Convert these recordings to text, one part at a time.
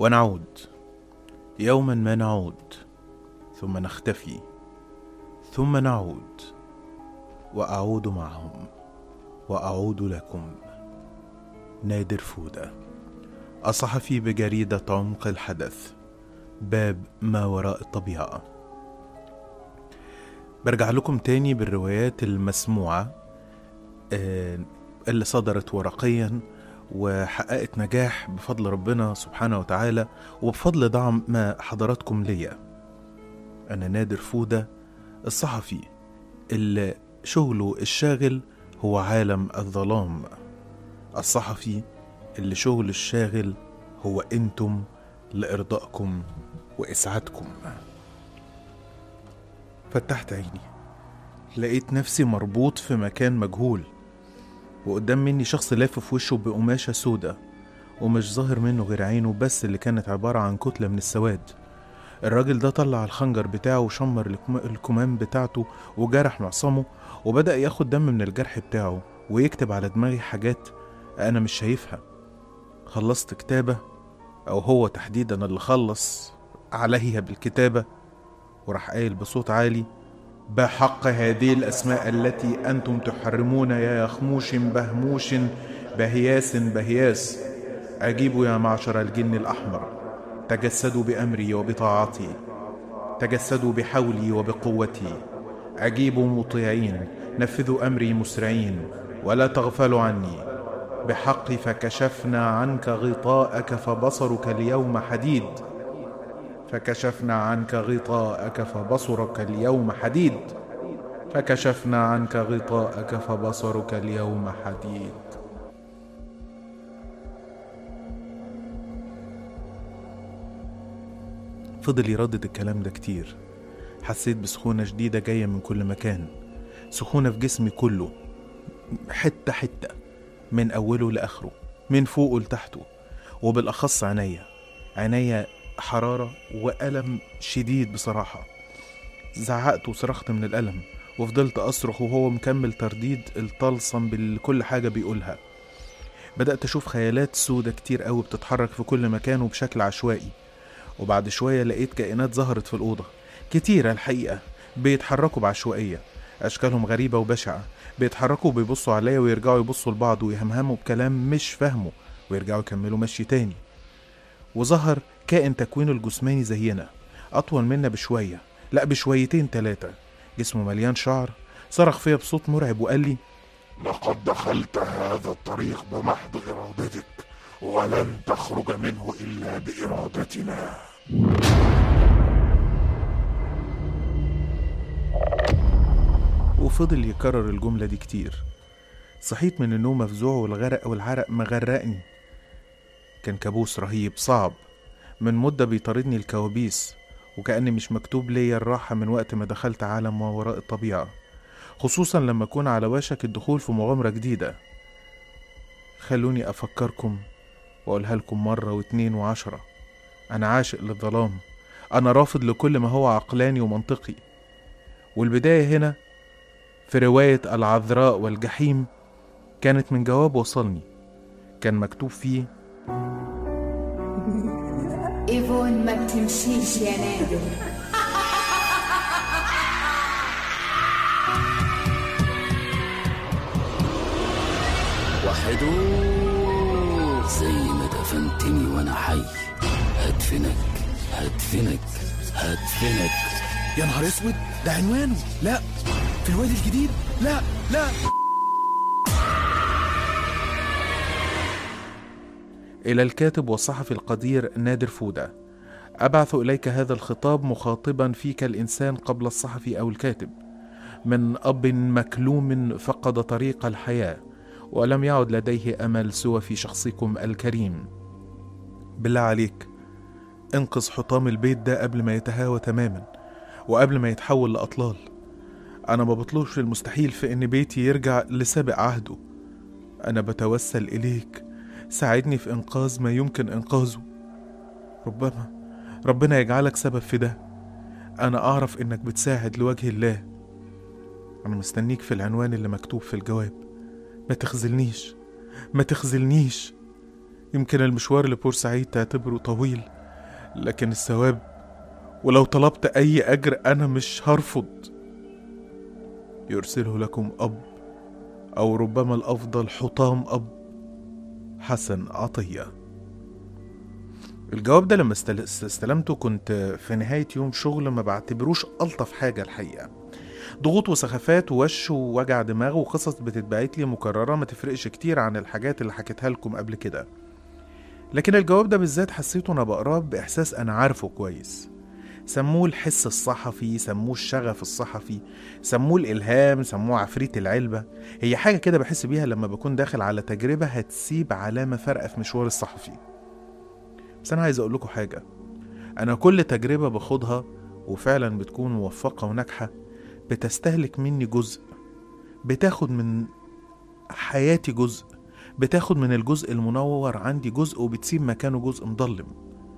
ونعود يوما ما نعود ثم نختفي ثم نعود واعود معهم واعود لكم نادر فوده الصحفي بجريده عمق الحدث باب ما وراء الطبيعه برجع لكم تاني بالروايات المسموعه آه، اللي صدرت ورقيا وحققت نجاح بفضل ربنا سبحانه وتعالى وبفضل دعم ما حضراتكم ليا أنا نادر فودة الصحفي اللي شغله الشاغل هو عالم الظلام الصحفي اللي شغل الشاغل هو انتم لإرضائكم وإسعادكم فتحت عيني لقيت نفسي مربوط في مكان مجهول وقدام مني شخص لافف وشه بقماشة سودة ومش ظاهر منه غير عينه بس اللي كانت عبارة عن كتلة من السواد الراجل ده طلع الخنجر بتاعه وشمر الكم- الكمام بتاعته وجرح معصمه وبدأ ياخد دم من الجرح بتاعه ويكتب على دماغي حاجات أنا مش شايفها خلصت كتابة أو هو تحديدا اللي خلص عليها بالكتابة وراح قايل بصوت عالي بحق هذه الأسماء التي أنتم تحرمون يا يخموش بهموش بهياس بهياس أجيبوا يا معشر الجن الأحمر تجسدوا بأمري وبطاعتي تجسدوا بحولي وبقوتي أجيبوا مطيعين نفذوا أمري مسرعين ولا تغفلوا عني بحق فكشفنا عنك غطاءك فبصرك اليوم حديد فكشفنا عنك غطاءك فبصرك اليوم حديد فكشفنا عنك غطاءك فبصرك اليوم حديد فضل يردد الكلام ده كتير حسيت بسخونة شديدة جاية من كل مكان سخونة في جسمي كله حتة حتة من أوله لآخره من فوقه لتحته وبالأخص عينيا عينيا حرارة وألم شديد بصراحة زعقت وصرخت من الألم وفضلت أصرخ وهو مكمل ترديد الطلسم بكل حاجة بيقولها بدأت أشوف خيالات سودة كتير قوي بتتحرك في كل مكان وبشكل عشوائي وبعد شوية لقيت كائنات ظهرت في الأوضة كتيرة الحقيقة بيتحركوا بعشوائية أشكالهم غريبة وبشعة بيتحركوا وبيبصوا عليا ويرجعوا يبصوا لبعض ويهمهموا بكلام مش فاهمه ويرجعوا يكملوا مشي تاني وظهر كائن تكوينه الجسماني زينا أطول منا بشوية لا بشويتين تلاتة جسمه مليان شعر صرخ فيا بصوت مرعب وقال لي لقد دخلت هذا الطريق بمحض إرادتك ولن تخرج منه إلا بإرادتنا وفضل يكرر الجملة دي كتير صحيت من النوم مفزوع والغرق والعرق مغرقني كان كابوس رهيب صعب من مدة بيطاردني الكوابيس وكأني مش مكتوب ليا الراحة من وقت ما دخلت عالم ما وراء الطبيعة خصوصا لما أكون على وشك الدخول في مغامرة جديدة خلوني أفكركم وأقولها لكم مرة واتنين وعشرة أنا عاشق للظلام أنا رافض لكل ما هو عقلاني ومنطقي والبداية هنا في رواية العذراء والجحيم كانت من جواب وصلني كان مكتوب فيه ايفون ما بتمشيش يا نادر وحدوق زي ما دفنتني وانا حي هدفنك هدفنك هدفنك يا نهار اسود ده عنوانه لا في الوادي الجديد لا لا إلى الكاتب والصحفي القدير نادر فودة أبعث إليك هذا الخطاب مخاطبا فيك الإنسان قبل الصحفي أو الكاتب من أب مكلوم فقد طريق الحياة ولم يعد لديه أمل سوى في شخصكم الكريم بالله عليك انقذ حطام البيت ده قبل ما يتهاوى تماما وقبل ما يتحول لأطلال أنا ما بطلبش المستحيل في إن بيتي يرجع لسابق عهده أنا بتوسل إليك ساعدني في إنقاذ ما يمكن إنقاذه ربما ربنا يجعلك سبب في ده أنا أعرف إنك بتساعد لوجه الله أنا مستنيك في العنوان اللي مكتوب في الجواب ما تخذلنيش ما تخذلنيش يمكن المشوار لبورسعيد تعتبره طويل لكن الثواب ولو طلبت أي أجر أنا مش هرفض يرسله لكم أب أو ربما الأفضل حطام أب حسن عطية الجواب ده لما استل- استلمته كنت في نهاية يوم شغل ما بعتبروش ألطف حاجة الحقيقة ضغوط وسخافات ووش ووجع دماغ وقصص بتتبعت لي مكررة ما تفرقش كتير عن الحاجات اللي حكيتها لكم قبل كده لكن الجواب ده بالذات حسيته أنا بقراه بإحساس أنا عارفه كويس سموه الحس الصحفي سموه الشغف الصحفي سموه الإلهام سموه عفريت العلبة هي حاجة كده بحس بيها لما بكون داخل على تجربة هتسيب علامة فارقة في مشوار الصحفي بس أنا عايز أقول لكم حاجة أنا كل تجربة باخدها وفعلا بتكون موفقة وناجحة بتستهلك مني جزء بتاخد من حياتي جزء بتاخد من الجزء المنور عندي جزء وبتسيب مكانه جزء مضلم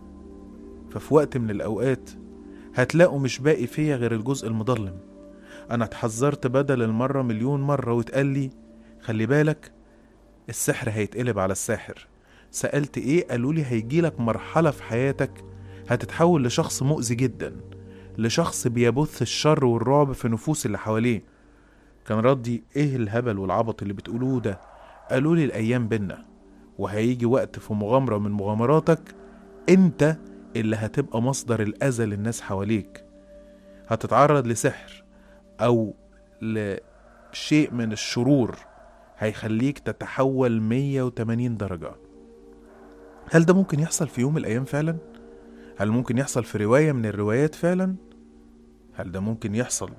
ففي وقت من الأوقات هتلاقوا مش باقي فيا غير الجزء المضلم أنا اتحذرت بدل المرة مليون مرة واتقال لي خلي بالك السحر هيتقلب على الساحر سألت ايه قالوا لي هيجيلك مرحلة في حياتك هتتحول لشخص مؤذي جدا لشخص بيبث الشر والرعب في نفوس اللي حواليه كان ردي ايه الهبل والعبط اللي بتقولوه ده قالوا لي الايام بينا وهيجي وقت في مغامرة من مغامراتك انت اللي هتبقى مصدر الاذى للناس حواليك هتتعرض لسحر او لشيء من الشرور هيخليك تتحول 180 درجة هل ده ممكن يحصل في يوم من الأيام فعلا؟ هل ممكن يحصل في رواية من الروايات فعلا؟ هل ده ممكن يحصل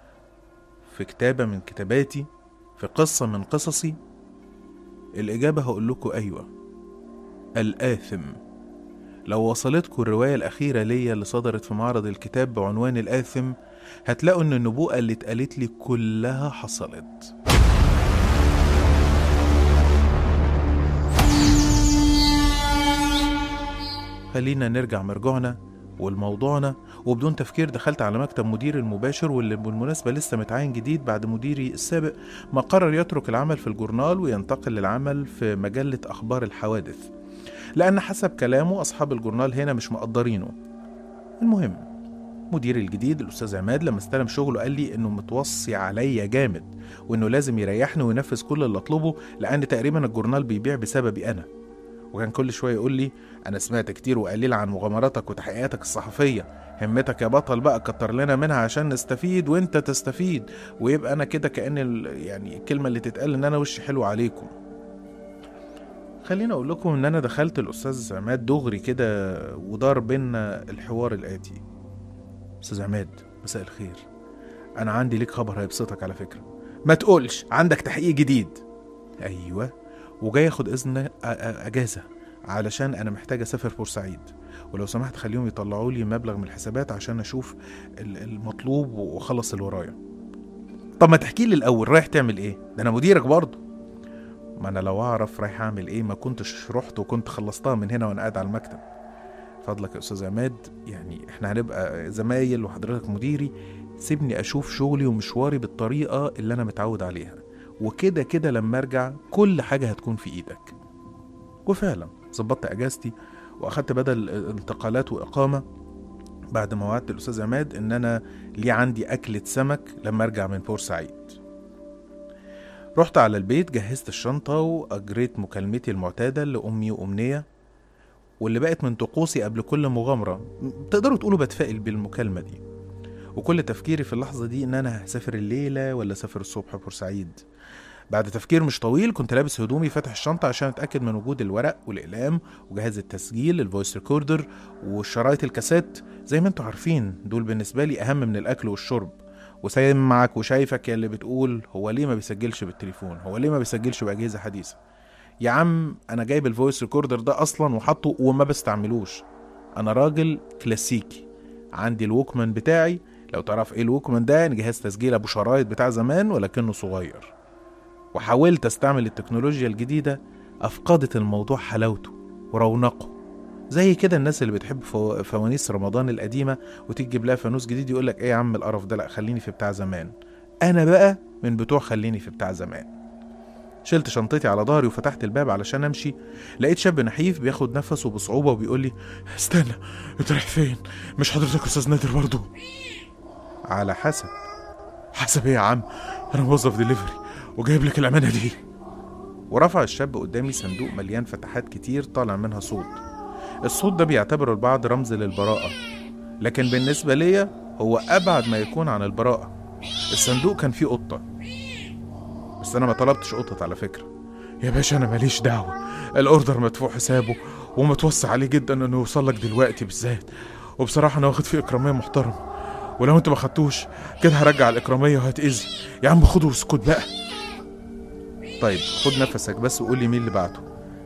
في كتابة من كتاباتي؟ في قصة من قصصي؟ الإجابة هقول لكم أيوة الآثم لو وصلتكم الرواية الأخيرة ليا اللي صدرت في معرض الكتاب بعنوان الآثم هتلاقوا إن النبوءة اللي اتقالت لي كلها حصلت خلينا نرجع مرجعنا ولموضوعنا وبدون تفكير دخلت على مكتب مدير المباشر واللي بالمناسبة لسه متعين جديد بعد مديري السابق ما قرر يترك العمل في الجورنال وينتقل للعمل في مجلة أخبار الحوادث لأن حسب كلامه أصحاب الجورنال هنا مش مقدرينه المهم مديري الجديد الأستاذ عماد لما استلم شغله قال لي إنه متوصي عليا جامد وإنه لازم يريحني وينفذ كل اللي أطلبه لأن تقريبا الجورنال بيبيع بسببي أنا وكان كل شويه يقول لي انا سمعت كتير وقليل عن مغامراتك وتحقيقاتك الصحفيه همتك يا بطل بقى كتر لنا منها عشان نستفيد وانت تستفيد ويبقى انا كده كان ال- يعني الكلمه اللي تتقال ان انا وش حلو عليكم خليني اقول لكم ان انا دخلت الاستاذ عماد دغري كده ودار بينا الحوار الاتي استاذ عماد مساء الخير انا عندي ليك خبر هيبسطك على فكره ما تقولش عندك تحقيق جديد ايوه وجاي اخد اذن أ- أ- اجازه علشان انا محتاج اسافر بورسعيد ولو سمحت خليهم يطلعوا لي مبلغ من الحسابات عشان اشوف ال- المطلوب واخلص اللي ورايا طب ما تحكي لي الاول رايح تعمل ايه ده انا مديرك برضه ما انا لو اعرف رايح اعمل ايه ما كنتش رحت وكنت خلصتها من هنا وانا قاعد على المكتب فضلك يا استاذ عماد يعني احنا هنبقى زمايل وحضرتك مديري سيبني اشوف شغلي ومشواري بالطريقه اللي انا متعود عليها وكده كده لما ارجع كل حاجه هتكون في ايدك وفعلا ظبطت اجازتي واخدت بدل انتقالات واقامه بعد ما وعدت الاستاذ عماد ان انا ليه عندي اكله سمك لما ارجع من بورسعيد رحت على البيت جهزت الشنطة وأجريت مكالمتي المعتادة لأمي وأمنية واللي بقت من طقوسي قبل كل مغامرة تقدروا تقولوا بتفائل بالمكالمة دي وكل تفكيري في اللحظة دي إن أنا هسافر الليلة ولا أسافر الصبح بورسعيد بعد تفكير مش طويل كنت لابس هدومي فاتح الشنطة عشان أتأكد من وجود الورق والأقلام وجهاز التسجيل الفويس ريكوردر والشرايط الكاسيت زي ما انتوا عارفين دول بالنسبة لي أهم من الأكل والشرب وسامعك وشايفك يا اللي بتقول هو ليه ما بيسجلش بالتليفون هو ليه ما بيسجلش بأجهزة حديثة يا عم أنا جايب الفويس ريكوردر ده أصلا وحاطه وما بستعملوش أنا راجل كلاسيكي عندي الوكمان بتاعي لو تعرف ايه الوكمان ده يعني جهاز تسجيل ابو شرايط بتاع زمان ولكنه صغير وحاولت استعمل التكنولوجيا الجديدة افقدت الموضوع حلاوته ورونقه زي كده الناس اللي بتحب فو- فوانيس رمضان القديمة وتيجي تجيب لها فانوس جديد يقول لك ايه يا عم القرف ده لا خليني في بتاع زمان انا بقى من بتوع خليني في بتاع زمان شلت شنطتي على ظهري وفتحت الباب علشان امشي لقيت شاب نحيف بياخد نفسه بصعوبه وبيقول لي استنى انت رايح فين مش حضرتك استاذ نادر برضو على حسب حسب ايه يا عم انا موظف دليفري وجايب لك الامانه دي ورفع الشاب قدامي صندوق مليان فتحات كتير طالع منها صوت الصوت ده بيعتبره البعض رمز للبراءة لكن بالنسبة ليا هو أبعد ما يكون عن البراءة الصندوق كان فيه قطة بس أنا ما طلبتش قطة على فكرة يا باشا انا ماليش دعوه الاوردر مدفوع حسابه ومتوسع عليه جدا انه يوصل لك دلوقتي بالذات وبصراحه انا واخد فيه اكراميه محترمه ولو انت ما خدتوش كده هرجع الاكراميه وهتاذي يا عم خده واسكت بقى طيب خد نفسك بس وقول لي مين اللي بعته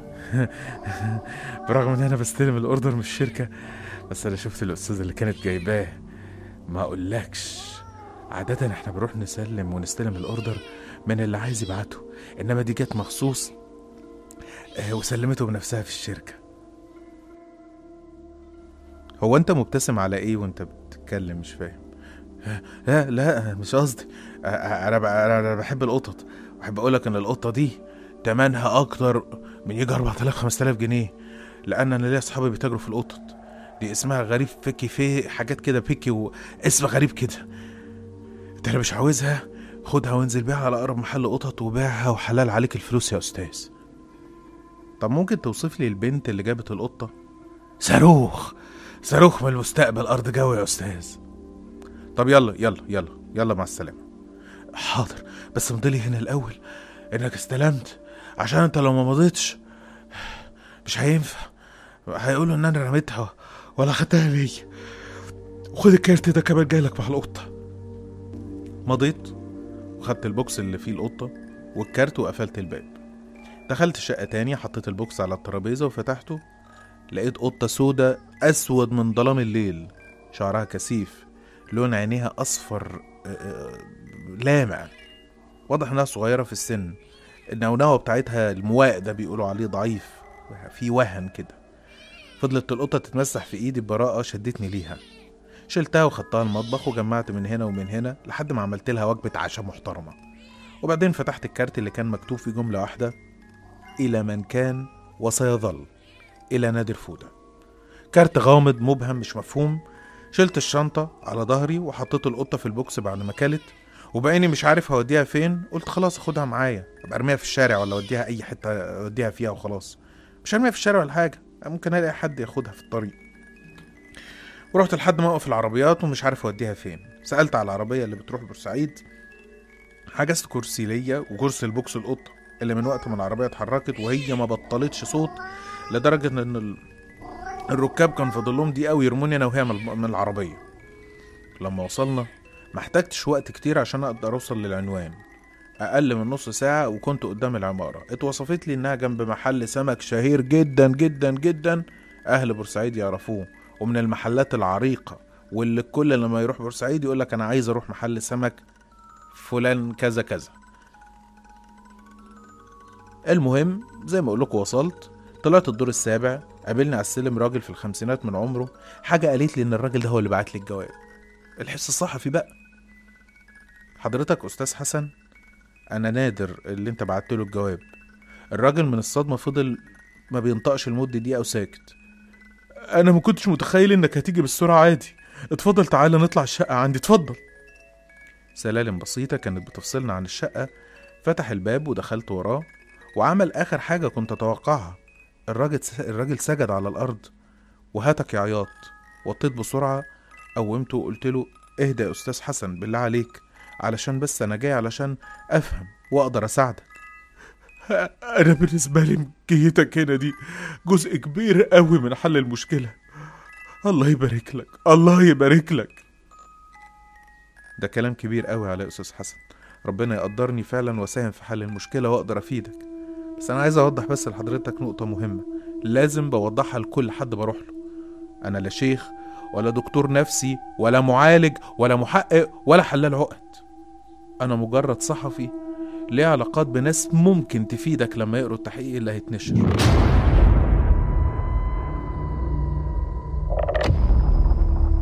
برغم ان انا بستلم الاوردر من الشركه بس انا شفت الاستاذ اللي كانت جايباه ما اقولكش عادة احنا بنروح نسلم ونستلم الاوردر من اللي عايز يبعته انما دي جت مخصوص آه، وسلمته بنفسها في الشركة هو أنت مبتسم على إيه وأنت بتتكلم مش فاهم لا لا مش قصدي آه، آه، انا ب- انا أنا بحب القطط واحب اقول لك ان القطه دي تمنها اكتر من يجي 4000 5000 جنيه لان انا ليا اصحابي بيتاجروا في القطط دي اسمها غريب فيكي في حاجات كده بيكي واسم غريب كده انت اللي مش عاوزها خدها وانزل بيها على اقرب محل قطط وبيعها وحلال عليك الفلوس يا استاذ طب ممكن توصف لي البنت اللي جابت القطة صاروخ صاروخ من المستقبل ارض جو يا استاذ طب يلا يلا يلا يلا مع السلامة حاضر بس مضيلي هنا الاول انك استلمت عشان انت لو ما مضيتش مش هينفع هيقولوا ان انا رميتها ولا خدتها ليا وخد الكارت ده كمان جايلك مع القطه مضيت وخدت البوكس اللي فيه القطة والكارت وقفلت الباب دخلت الشقة تاني حطيت البوكس على الترابيزة وفتحته لقيت قطة سودة أسود من ظلام الليل شعرها كثيف لون عينيها أصفر آه، آه، لامع واضح إنها صغيرة في السن النونوة بتاعتها المواء ده بيقولوا عليه ضعيف في وهن كده فضلت القطة تتمسح في إيدي ببراءة شدتني ليها شلتها وخدتها المطبخ وجمعت من هنا ومن هنا لحد ما عملت لها وجبة عشاء محترمة وبعدين فتحت الكارت اللي كان مكتوب فيه جملة واحدة إلى من كان وسيظل إلى نادر فودة كارت غامض مبهم مش مفهوم شلت الشنطة على ظهري وحطيت القطة في البوكس بعد ما كلت وبقيني مش عارف هوديها فين قلت خلاص اخدها معايا ابقى ارميها في الشارع ولا اوديها اي حتة اوديها فيها وخلاص مش هرميها في الشارع ولا حاجة ممكن الاقي حد ياخدها في الطريق ورحت لحد موقف العربيات ومش عارف اوديها فين سألت على العربية اللي بتروح بورسعيد حجزت كرسي ليا وكرسي البوكس القطة اللي من وقت ما العربية اتحركت وهي ما بطلتش صوت لدرجة ان ال- الركاب كان فاضل لهم دقيقة ويرموني انا وهي من من العربية لما وصلنا ما احتاجتش وقت كتير عشان اقدر اوصل للعنوان اقل من نص ساعة وكنت قدام العمارة اتوصفت لي انها جنب محل سمك شهير جدا جدا جدا اهل بورسعيد يعرفوه ومن المحلات العريقة واللي الكل لما يروح بورسعيد يقول لك انا عايز اروح محل سمك فلان كذا كذا المهم زي ما اقول لكم وصلت طلعت الدور السابع قابلني على السلم راجل في الخمسينات من عمره حاجة قالت لي ان الراجل ده هو اللي بعت لي الجواب الحس الصحفي بقى حضرتك استاذ حسن انا نادر اللي انت بعت له الجواب الراجل من الصدمة فضل ما بينطقش لمدة دقيقة وساكت انا ما كنتش متخيل انك هتيجي بالسرعه عادي اتفضل تعالى نطلع الشقه عندي اتفضل سلالم بسيطة كانت بتفصلنا عن الشقة فتح الباب ودخلت وراه وعمل آخر حاجة كنت أتوقعها الراجل الراجل سجد على الأرض وهتك يا عياط وطيت بسرعة قومته وقلت له اهدى يا أستاذ حسن بالله عليك علشان بس أنا جاي علشان أفهم وأقدر أساعدك انا بالنسبه لي جيتك هنا دي جزء كبير قوي من حل المشكله الله يبارك لك الله يبارك لك ده كلام كبير قوي على أستاذ حسن ربنا يقدرني فعلا واساهم في حل المشكلة وأقدر أفيدك بس أنا عايز أوضح بس لحضرتك نقطة مهمة لازم بوضحها لكل حد بروح له أنا لا شيخ ولا دكتور نفسي ولا معالج ولا محقق ولا حلال عقد أنا مجرد صحفي ليه علاقات بناس ممكن تفيدك لما يقروا التحقيق اللي هيتنشر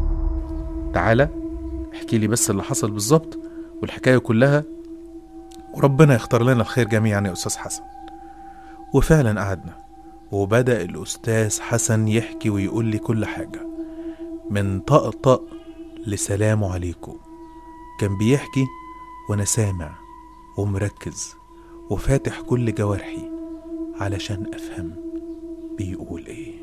تعالى احكي لي بس اللي حصل بالظبط والحكاية كلها وربنا يختار لنا الخير جميعا يا أستاذ حسن وفعلا قعدنا وبدأ الأستاذ حسن يحكي ويقول لي كل حاجة من طقطق لسلام عليكم كان بيحكي وأنا سامع ومركز وفاتح كل جوارحي علشان أفهم بيقول إيه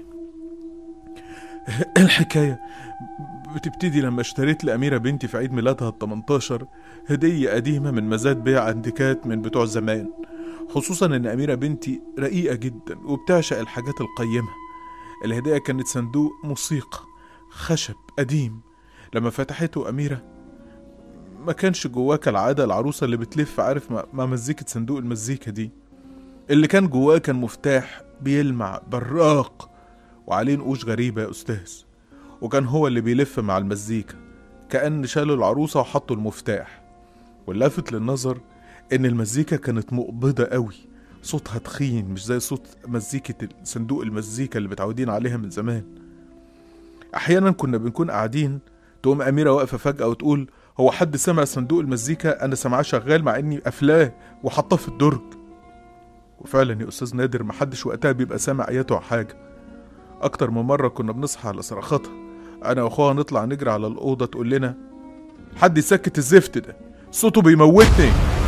الحكاية بتبتدي لما اشتريت لأميرة بنتي في عيد ميلادها ال 18 هدية قديمة من مزاد بيع أنتيكات من بتوع زمان خصوصا إن أميرة بنتي رقيقة جدا وبتعشق الحاجات القيمة الهدية كانت صندوق موسيقى خشب قديم لما فتحته أميرة ما كانش جواه كالعادة العروسة اللي بتلف عارف مع- مع مزيكة صندوق المزيكا دي اللي كان جواه كان مفتاح بيلمع براق وعليه نقوش غريبة يا أستاذ وكان هو اللي بيلف مع المزيكا كأن شالوا العروسة وحطوا المفتاح واللافت للنظر إن المزيكا كانت مقبضة قوي صوتها تخين مش زي صوت مزيكة صندوق المزيكا اللي متعودين عليها من زمان أحيانا كنا بنكون قاعدين تقوم أميرة واقفة فجأة وتقول هو حد سمع صندوق المزيكا أنا سامعاه شغال مع إني قافلاه وحطاه في الدرج وفعلا يا أستاذ نادر محدش وقتها بيبقى سامع آياته أو حاجة أكتر من مرة كنا بنصحى على صرخاتها أنا وأخوها نطلع نجري على الأوضة تقول لنا حد يسكت الزفت ده صوته بيموتني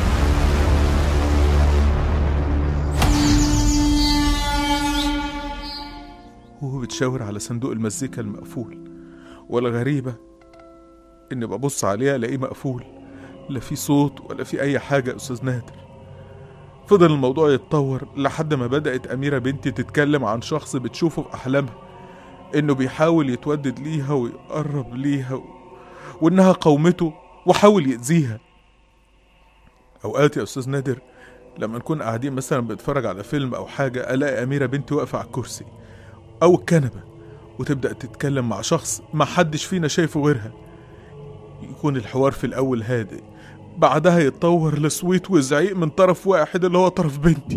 وهو بتشاور على صندوق المزيكا المقفول والغريبة إني ببص عليه ألاقيه مقفول لا في صوت ولا في أي حاجة يا أستاذ نادر فضل الموضوع يتطور لحد ما بدأت أميرة بنتي تتكلم عن شخص بتشوفه في أحلامها إنه بيحاول يتودد ليها ويقرب ليها و... وإنها قومته وحاول يأذيها أوقات يا أستاذ نادر لما نكون قاعدين مثلا بنتفرج على فيلم أو حاجة ألاقي أميرة بنتي واقفة على الكرسي أو الكنبة وتبدأ تتكلم مع شخص ما حدش فينا شايفه غيرها يكون الحوار في الأول هادئ بعدها يتطور لصويت وزعيق من طرف واحد اللي هو طرف بنتي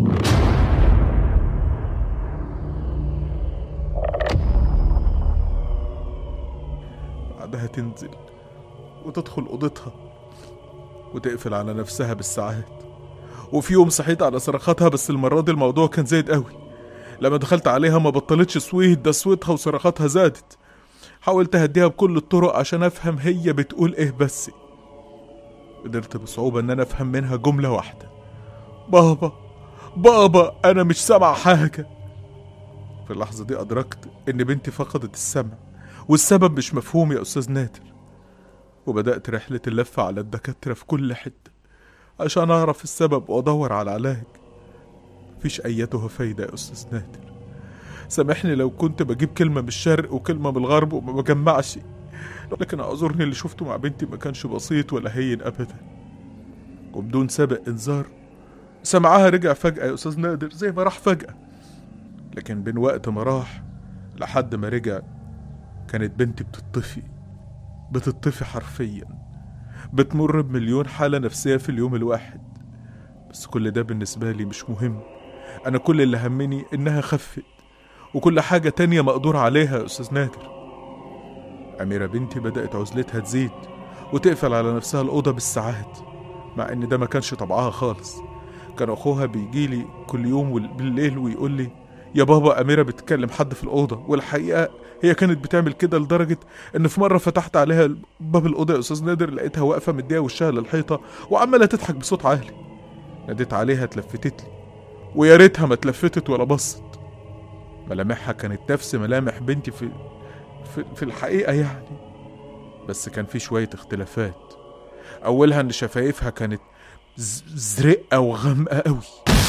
بعدها تنزل وتدخل أوضتها وتقفل على نفسها بالساعات وفي يوم صحيت على صرخاتها بس المرة دي الموضوع كان زايد قوي لما دخلت عليها ما بطلتش صويت ده صوتها وصرخاتها زادت حاولت اهديها بكل الطرق عشان افهم هي بتقول ايه بس قدرت بصعوبة ان انا افهم منها جملة واحدة بابا بابا انا مش سامع حاجة في اللحظة دي ادركت ان بنتي فقدت السمع والسبب مش مفهوم يا استاذ نادر وبدأت رحلة اللف على الدكاترة في كل حتة عشان اعرف السبب وادور على علاج مفيش ايتها فايدة يا استاذ نادر سامحني لو كنت بجيب كلمة من الشرق وكلمة من الغرب وما بجمعش لكن اعذرني اللي شفته مع بنتي ما كانش بسيط ولا هين ابدا وبدون سابق انذار سمعها رجع فجأة يا استاذ نادر زي ما راح فجأة لكن بين وقت ما راح لحد ما رجع كانت بنتي بتطفي بتطفي حرفيا بتمر بمليون حالة نفسية في اليوم الواحد بس كل ده بالنسبة لي مش مهم أنا كل اللي همني إنها خفت وكل حاجة تانية مقدور عليها يا أستاذ نادر أميرة بنتي بدأت عزلتها تزيد وتقفل على نفسها الأوضة بالساعات مع إن ده ما كانش طبعها خالص كان أخوها بيجيلي كل يوم وال- بالليل ويقول لي يا بابا أميرة بتكلم حد في الأوضة والحقيقة هي كانت بتعمل كده لدرجة إن في مرة فتحت عليها باب الأوضة يا أستاذ نادر لقيتها واقفة مدية وشها للحيطة وعمالة تضحك بصوت عالي ناديت عليها اتلفتت لي ويا ريتها ما اتلفتت ولا بصت ملامحها كانت نفس ملامح بنتي في في, في الحقيقة يعني بس كان في شوية اختلافات أولها إن شفايفها كانت ز- زرقة وغامقة قوي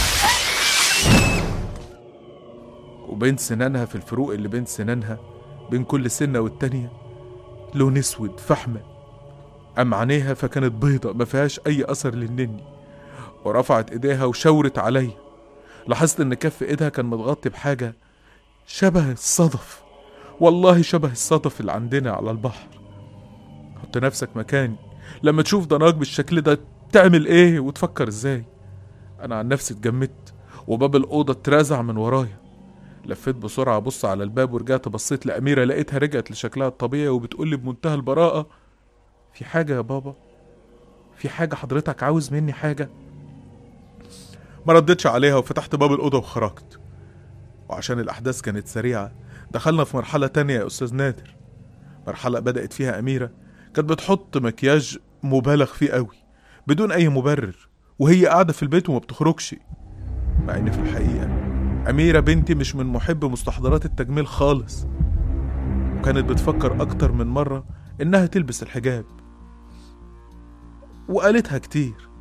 وبين سنانها في الفروق اللي بين سنانها بين كل سنة والتانية لون اسود فحمة أم عينيها فكانت بيضة ما فيهاش أي أثر للنني ورفعت إيديها وشاورت عليا لاحظت إن كف إيدها كان متغطي بحاجة شبه الصدف والله شبه الصدف اللي عندنا على البحر حط نفسك مكاني لما تشوف ضناك بالشكل ده تعمل ايه وتفكر ازاي انا عن نفسي اتجمدت وباب الاوضه اترزع من ورايا لفيت بسرعه ابص على الباب ورجعت بصيت لاميره لقيتها رجعت لشكلها الطبيعي وبتقولي بمنتهى البراءه في حاجه يا بابا في حاجه حضرتك عاوز مني حاجه ما ردتش عليها وفتحت باب الأوضة وخرجت وعشان الأحداث كانت سريعة دخلنا في مرحلة تانية يا أستاذ نادر مرحلة بدأت فيها أميرة كانت بتحط مكياج مبالغ فيه قوي بدون أي مبرر وهي قاعدة في البيت وما بتخرجش مع إن في الحقيقة أميرة بنتي مش من محب مستحضرات التجميل خالص وكانت بتفكر أكتر من مرة إنها تلبس الحجاب وقالتها كتير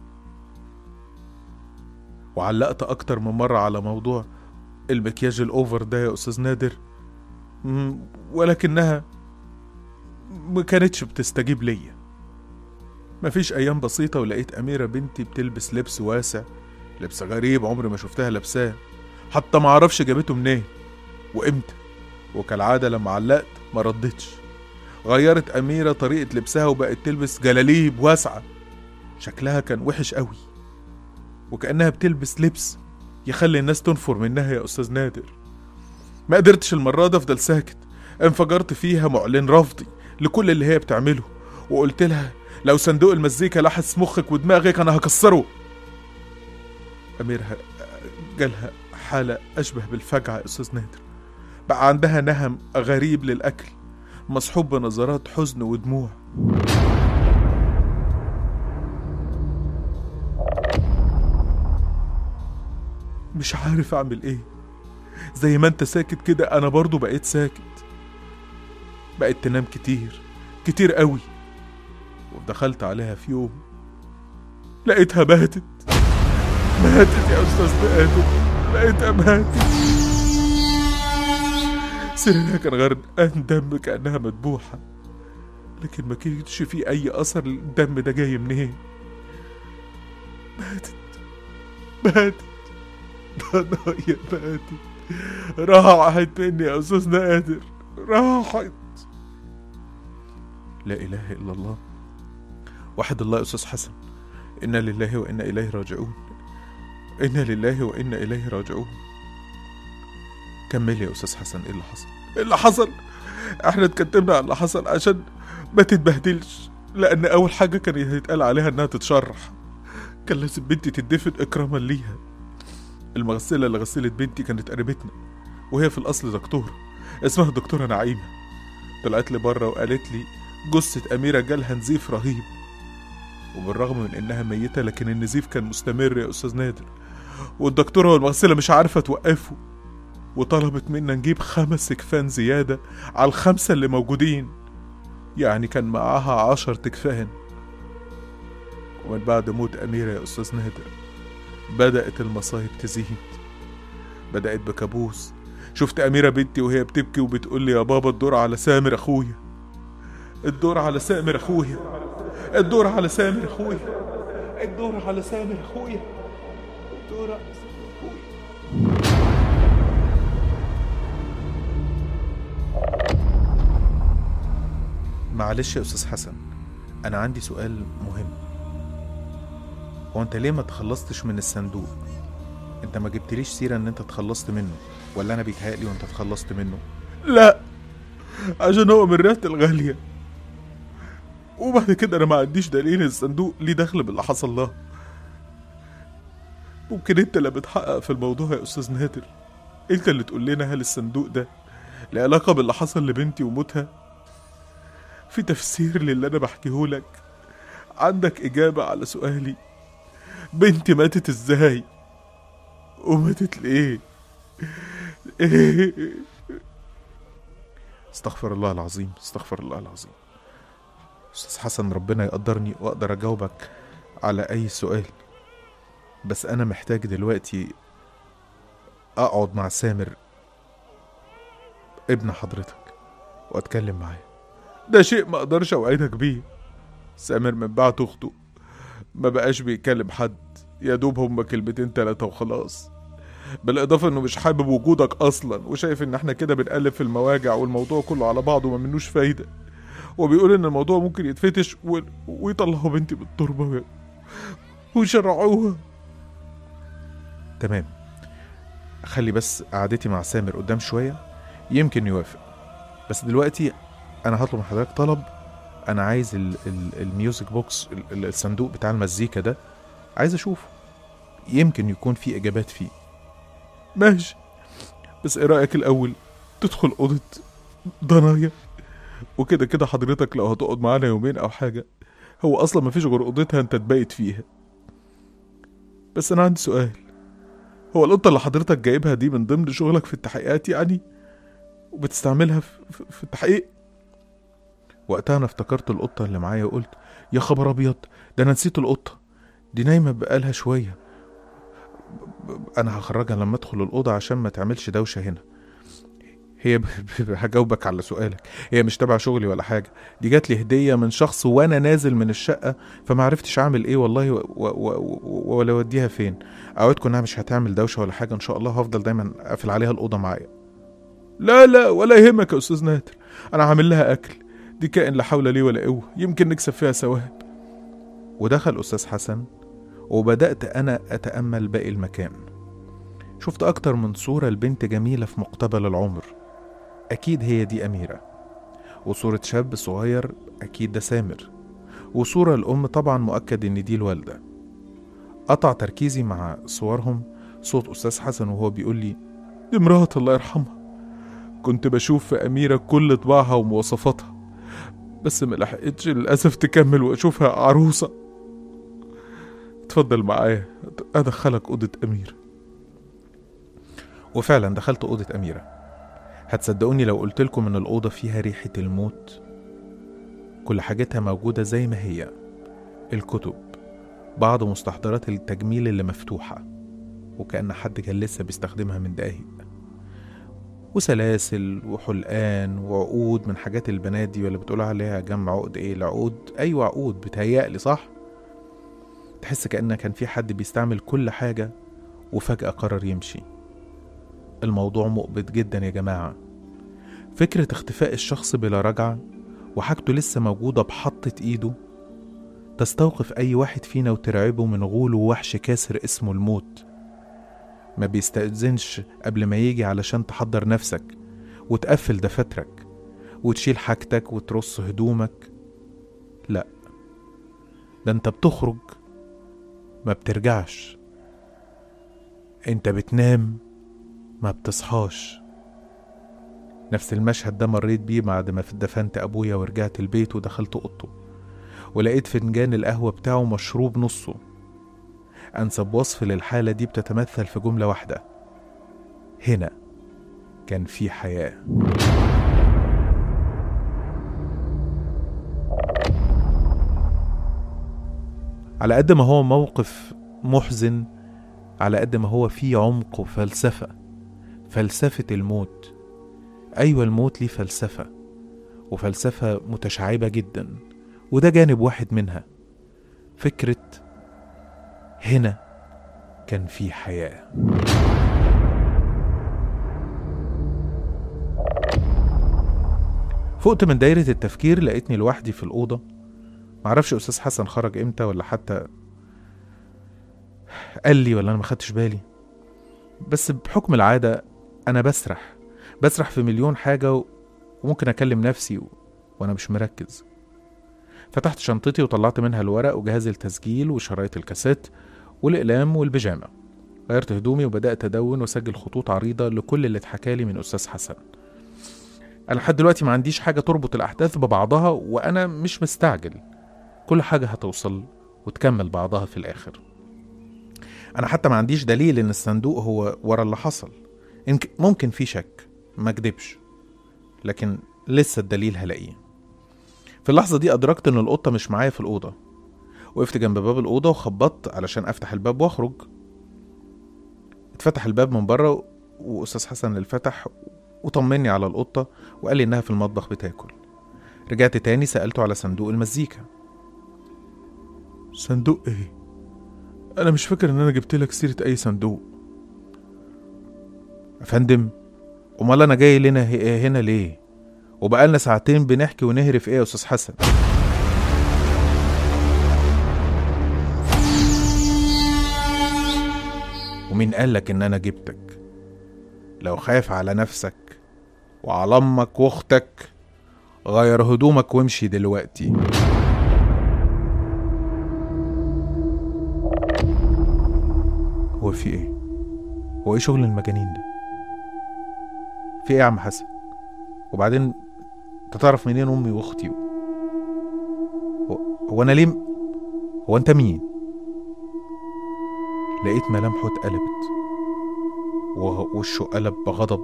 وعلقت أكتر من مرة على موضوع المكياج الأوفر ده يا أستاذ نادر مم، ولكنها ما كانتش بتستجيب ليا مفيش أيام بسيطة ولقيت أميرة بنتي بتلبس لبس واسع لبس غريب عمري ما شفتها لابساه حتى ما اعرفش جابته منين وامتى وكالعادة لما علقت ما ردتش غيرت أميرة طريقة لبسها وبقت تلبس جلاليب واسعة شكلها كان وحش قوي وكأنها بتلبس لبس يخلي الناس تنفر منها يا أستاذ نادر ما قدرتش المرة دي أفضل ساكت انفجرت فيها معلن رفضي لكل اللي هي بتعمله وقلت لها لو صندوق المزيكا لحس مخك ودماغك أنا هكسره أميرها جالها حالة أشبه بالفجعة يا أستاذ نادر بقى عندها نهم غريب للأكل مصحوب بنظرات حزن ودموع مش عارف أعمل إيه زي ما أنت ساكت كده أنا برضو بقيت ساكت بقت تنام كتير كتير قوي ودخلت عليها في يوم لقيتها ماتت ماتت يا أستاذ نادر لقيتها ماتت سريرها كان غرقان دم كأنها مذبوحة لكن ما كانش فيه أي أثر الدم ده جاي منين ماتت ماتت ضنايا ماتت راحت مني يا أستاذ نادر راحت لا إله إلا الله وحد الله يا أستاذ حسن إنا لله وإنا إليه راجعون إنا لله وإنا إليه راجعون كمل يا أستاذ حسن إيه اللي حصل إيه اللي حصل إحنا اتكتمنا على اللي حصل عشان ما تتبهدلش لأن أول حاجة كان يتقال عليها إنها تتشرح كان لازم بنتي تدفن إكراما ليها المغسلة اللي غسلت بنتي كانت قريبتنا وهي في الأصل دكتورة اسمها الدكتورة نعيمة طلعت لي بره وقالت لي جثة أميرة جالها نزيف رهيب وبالرغم من إنها ميتة لكن النزيف كان مستمر يا أستاذ نادر والدكتورة والمغسلة مش عارفة توقفه وطلبت منا نجيب خمس تكفان زيادة على الخمسة اللي موجودين يعني كان معاها عشر تكفان ومن بعد موت أميرة يا أستاذ نادر بدأت المصايب تزيد بدأت بكابوس شفت أميرة بنتي وهي بتبكي وبتقول لي يا بابا الدور على سامر أخويا الدور على سامر أخويا الدور على سامر أخويا الدور على سامر أخويا الدور على سامر أخويا معلش يا أستاذ حسن أنا عندي سؤال مهم هو أنت ليه ما تخلصتش من الصندوق؟ أنت ما جبتليش سيرة إن أنت اتخلصت منه ولا أنا بيتهيألي وأنت اتخلصت منه؟ لا عشان هو من ريحة الغالية وبعد كده أنا ما عنديش دليل الصندوق ليه دخل باللي حصل له ممكن أنت اللي بتحقق في الموضوع يا أستاذ نادر أنت اللي تقول لنا هل الصندوق ده له علاقة باللي حصل لبنتي وموتها في تفسير للي أنا بحكيهولك عندك إجابة على سؤالي بنتي ماتت إزاي وماتت ليه استغفر الله العظيم استغفر الله العظيم أستاذ حسن ربنا يقدرني وأقدر أجاوبك على أي سؤال بس أنا محتاج دلوقتي أقعد مع سامر ابن حضرتك وأتكلم معاه ده شيء ما أقدرش أوعدك بيه سامر من بعد أخته ما بقاش بيكلم حد يا دوب هما كلمتين تلاتة وخلاص بالإضافة إنه مش حابب وجودك أصلا وشايف إن إحنا كده بنقلب في المواجع والموضوع كله على بعضه وما منوش فايدة وبيقول إن الموضوع ممكن يتفتش و... ويطلعوا بنتي من التربة و... ويشرعوها تمام خلي بس قعدتي مع سامر قدام شوية يمكن يوافق بس دلوقتي أنا هطلب من حضرتك طلب أنا عايز ال... ال... الميوزك بوكس ال... ال- الصندوق بتاع المزيكا ده عايز أشوفه يمكن يكون في إجابات فيه ماشي بس إيه رأيك الأول تدخل أوضة ضنايا وكده كده حضرتك لو هتقعد معانا يومين أو حاجة هو أصلا مفيش غير أوضتها أنت تبيت فيها بس أنا عندي سؤال هو القطة اللي حضرتك جايبها دي من ضمن شغلك في التحقيقات يعني وبتستعملها في, في, في التحقيق وقتها انا افتكرت القطة اللي معايا وقلت يا خبر ابيض ده انا نسيت القطة دي نايمة بقالها شوية ب- ب- انا هخرجها لما ادخل الأوضة عشان ما تعملش دوشة هنا هي ب- ب- هجاوبك على سؤالك هي مش تبع شغلي ولا حاجة دي جات لي هدية من شخص وانا نازل من الشقة فما عرفتش اعمل ايه والله و- و- و- و- ولا اوديها فين اوعدكم انها مش هتعمل دوشة ولا حاجة ان شاء الله هفضل دايما قافل عليها الأوضة معايا لا لا ولا يهمك يا استاذ نادر انا عامل لها اكل دي كائن لا حول لي ولا قوه يمكن نكسب فيها ثواب ودخل استاذ حسن وبدات انا اتامل باقي المكان شفت اكتر من صوره لبنت جميله في مقتبل العمر اكيد هي دي اميره وصوره شاب صغير اكيد ده سامر وصوره الام طبعا مؤكد ان دي الوالده قطع تركيزي مع صورهم صوت استاذ حسن وهو بيقول لي دي مرات الله يرحمها كنت بشوف في أميرة كل طباعها ومواصفاتها بس ما لحقتش للأسف تكمل وأشوفها عروسة اتفضل معايا أدخلك أوضة أميرة وفعلا دخلت أوضة أميرة هتصدقوني لو قلت لكم إن الأوضة فيها ريحة الموت كل حاجتها موجودة زي ما هي الكتب بعض مستحضرات التجميل اللي مفتوحة وكأن حد كان لسه بيستخدمها من دقايق وسلاسل وحلقان وعقود من حاجات البنات دي ولا بتقول عليها جمع عقد ايه العقود ايوه عقود بتهيألي صح تحس كأن كان في حد بيستعمل كل حاجة وفجأة قرر يمشي الموضوع مقبض جدا يا جماعة فكرة اختفاء الشخص بلا رجعة وحاجته لسه موجودة بحطة ايده تستوقف أي واحد فينا وترعبه من غول ووحش كاسر اسمه الموت ما بيستأذنش قبل ما يجي علشان تحضر نفسك وتقفل دفاترك وتشيل حاجتك وترص هدومك لا ده انت بتخرج ما بترجعش انت بتنام ما بتصحاش نفس المشهد ده مريت بيه بعد ما دفنت ابويا ورجعت البيت ودخلت اوضته ولقيت فنجان القهوة بتاعه مشروب نصه أنسب وصف للحالة دي بتتمثل في جملة واحدة هنا كان في حياة على قد ما هو موقف محزن على قد ما هو فيه عمق وفلسفة فلسفة الموت أيوة الموت ليه فلسفة وفلسفة متشعبة جدا وده جانب واحد منها فكرة هنا كان في حياة فقت من دايرة التفكير لقيتني لوحدي في الأوضة معرفش أستاذ حسن خرج إمتى ولا حتى قال لي ولا أنا ما خدتش بالي بس بحكم العادة أنا بسرح بسرح في مليون حاجة و- وممكن أكلم نفسي و... وأنا مش مركز فتحت شنطتي وطلعت منها الورق وجهاز التسجيل وشرايط الكاسيت والأقلام والبيجامة غيرت هدومي وبدأت أدون وأسجل خطوط عريضة لكل اللي اتحكالي من أستاذ حسن أنا لحد دلوقتي ما عنديش حاجة تربط الأحداث ببعضها وأنا مش مستعجل كل حاجة هتوصل وتكمل بعضها في الآخر أنا حتى ما عنديش دليل إن الصندوق هو ورا اللي حصل يمكن ممكن في شك ما أكدبش لكن لسه الدليل هلاقيه في اللحظة دي أدركت إن القطة مش معايا في الأوضة وقفت جنب باب الأوضة وخبطت علشان أفتح الباب وأخرج اتفتح الباب من بره وأستاذ حسن اللي فتح وطمني على القطة وقال لي إنها في المطبخ بتاكل رجعت تاني سألته على صندوق المزيكا صندوق إيه؟ أنا مش فاكر إن أنا جبت لك سيرة أي صندوق يا فندم أمال أنا جاي لنا ه- هنا ليه؟ وبقالنا ساعتين بنحكي ونهري في إيه يا أستاذ حسن؟ ومين قالك إن أنا جبتك؟ لو خايف على نفسك وعلى أمك وأختك غير هدومك وامشي دلوقتي في ايه هو ايه شغل المجانين ده في ايه يا عم حسن وبعدين انت تعرف منين امي واختي هو, هو انا ليه هو انت مين لقيت ملامحه اتقلبت ووشه قلب بغضب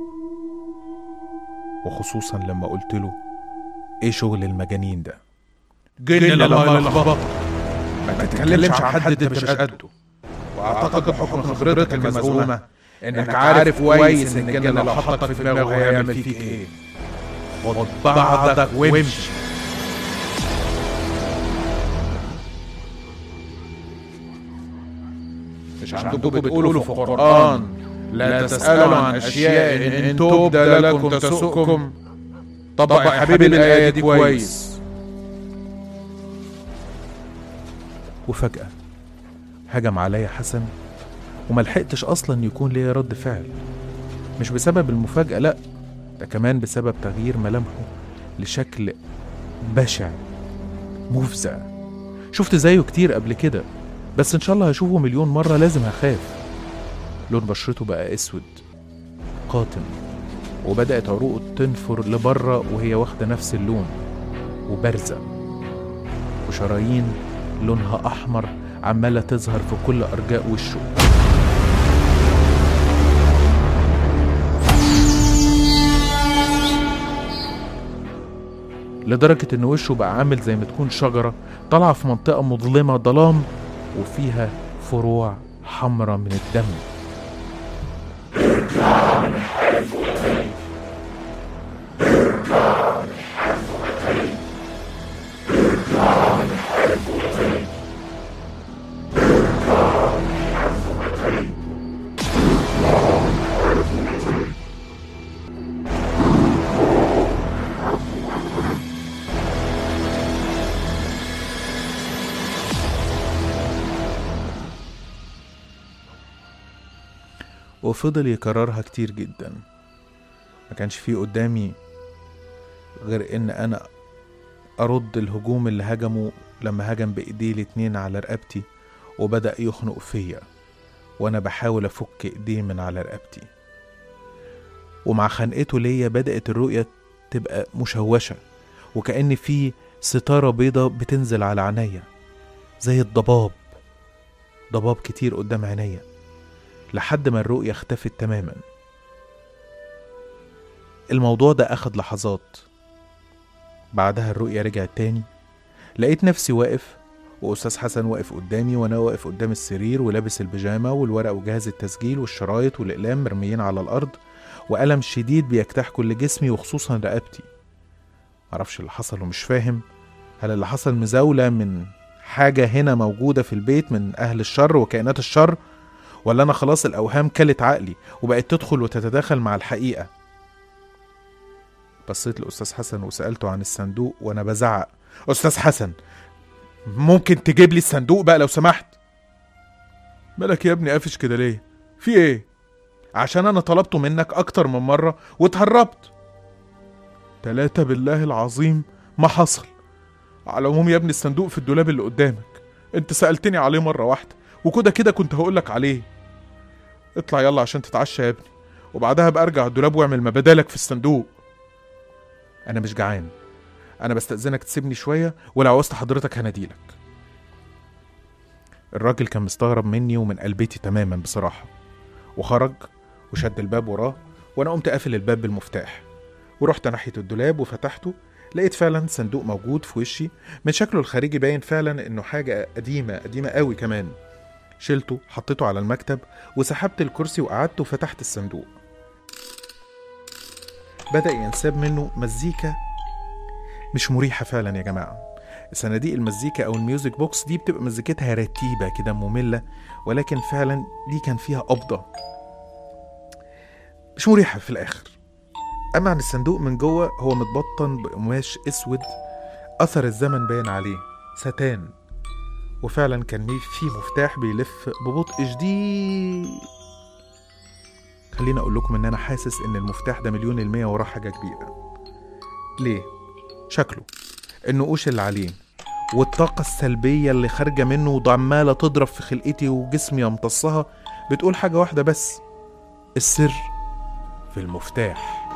وخصوصا لما قلت له ايه شغل المجانين ده جن الله يلخبط ما تتكلمش عن حد انت مش قده واعتقد بحكم خبرتك المزعومه انك عارف كويس ان الجن لو حطك في دماغه هيعمل فيك ايه خد بعضك وامشي مش عندكم بتقولوا في القرآن لا تسألوا عن أشياء إن, إن تبدى لكم تسؤكم طبق يا حبيبي الآية دي كويس وفجأة هجم عليا حسن وملحقتش أصلا يكون ليا رد فعل مش بسبب المفاجأة لأ ده كمان بسبب تغيير ملامحه لشكل بشع مفزع شفت زيه كتير قبل كده بس إن شاء الله هشوفه مليون مرة لازم هخاف لون بشرته بقى أسود قاتم وبدأت عروقه تنفر لبره وهي واخدة نفس اللون وبارزة وشرايين لونها أحمر عمالة تظهر في كل أرجاء وشه لدرجة إن وشه بقى عامل زي ما تكون شجرة طالعة في منطقة مظلمة ظلام وفيها فروع حمرة من الدم وفضل يكررها كتير جدا ما كانش فيه قدامي غير ان انا ارد الهجوم اللي هجمه لما هجم بايديه الاتنين على رقبتي وبدأ يخنق فيا وانا بحاول افك ايديه من على رقبتي ومع خنقته ليا بدأت الرؤية تبقى مشوشة وكأن في ستارة بيضة بتنزل على عينيا زي الضباب ضباب كتير قدام عينيا لحد ما الرؤية اختفت تماما الموضوع ده أخد لحظات بعدها الرؤية رجعت تاني لقيت نفسي واقف وأستاذ حسن واقف قدامي وأنا واقف قدام السرير ولابس البيجامة والورق وجهاز التسجيل والشرايط والأقلام مرميين على الأرض وألم شديد بيجتاح كل جسمي وخصوصا رقبتي معرفش اللي حصل ومش فاهم هل اللي حصل مزاولة من حاجة هنا موجودة في البيت من أهل الشر وكائنات الشر ولا أنا خلاص الأوهام كلت عقلي وبقت تدخل وتتداخل مع الحقيقة بصيت لأستاذ حسن وسألته عن الصندوق وأنا بزعق أستاذ حسن ممكن تجيب لي الصندوق بقى لو سمحت مالك يا ابني قافش كده ليه في ايه عشان انا طلبته منك اكتر من مرة واتهربت تلاتة بالله العظيم ما حصل على العموم يا ابني الصندوق في الدولاب اللي قدامك انت سألتني عليه مرة واحدة وكده كده كنت هقولك عليه اطلع يلا عشان تتعشى يا ابني وبعدها بقى ارجع الدولاب واعمل ما بدالك في الصندوق انا مش جعان انا بستأذنك تسيبني شوية ولو عوزت حضرتك هناديلك الراجل كان مستغرب مني ومن قلبتي تماما بصراحة وخرج وشد الباب وراه وانا قمت قافل الباب بالمفتاح ورحت ناحية الدولاب وفتحته لقيت فعلا صندوق موجود في وشي من شكله الخارجي باين فعلا انه حاجة قديمة قديمة قوي كمان شلته حطيته على المكتب وسحبت الكرسي وقعدت وفتحت الصندوق بدأ ينساب منه مزيكا مش مريحة فعلا يا جماعة صناديق المزيكا أو الميوزك بوكس دي بتبقى مزيكتها رتيبة كده مملة ولكن فعلا دي كان فيها قبضة مش مريحة في الآخر أما عن الصندوق من جوه هو متبطن بقماش أسود أثر الزمن باين عليه ستان وفعلا كان فيه مفتاح بيلف ببطء شديد خليني أقول لكم إن أنا حاسس إن المفتاح ده مليون المية وراه حاجة كبيرة ليه؟ شكله النقوش اللي عليه والطاقة السلبية اللي خارجة منه وعمالة تضرب في خلقتي وجسمي يمتصها بتقول حاجة واحدة بس السر في المفتاح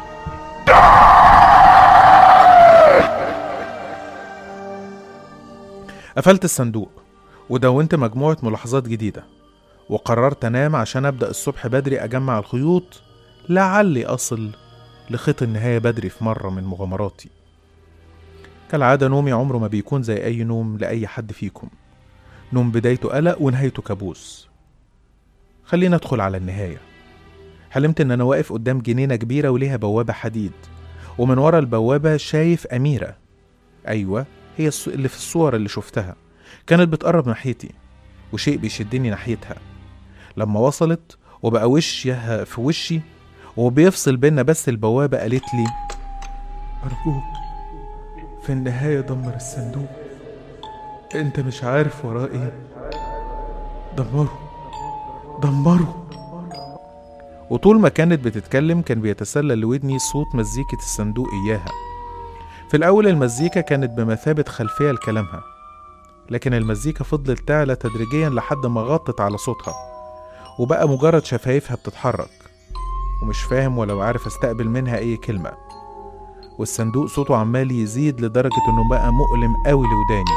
قفلت الصندوق ودونت مجموعة ملاحظات جديدة وقررت أنام عشان أبدأ الصبح بدري أجمع الخيوط لعلي أصل لخيط النهاية بدري في مرة من مغامراتي كالعادة نومي عمره ما بيكون زي أي نوم لأي حد فيكم نوم بدايته قلق ونهايته كابوس خلينا ندخل على النهاية حلمت إن أنا واقف قدام جنينة كبيرة وليها بوابة حديد ومن ورا البوابة شايف أميرة أيوة هي الص- اللي في الصور اللي شفتها كانت بتقرب ناحيتي وشيء بيشدني ناحيتها لما وصلت وبقى وشها في وشي وبيفصل بينا بس البوابة قالت لي أرجوك في النهاية دمر الصندوق أنت مش عارف وراه إيه دمره دمره وطول ما كانت بتتكلم كان بيتسلل لودني صوت مزيكة الصندوق إياها في الأول المزيكا كانت بمثابة خلفية لكلامها لكن المزيكا فضلت تعلى تدريجيا لحد ما غطت على صوتها وبقى مجرد شفايفها بتتحرك ومش فاهم ولا عارف استقبل منها أي كلمة والصندوق صوته عمال يزيد لدرجة إنه بقى مؤلم قوي لوداني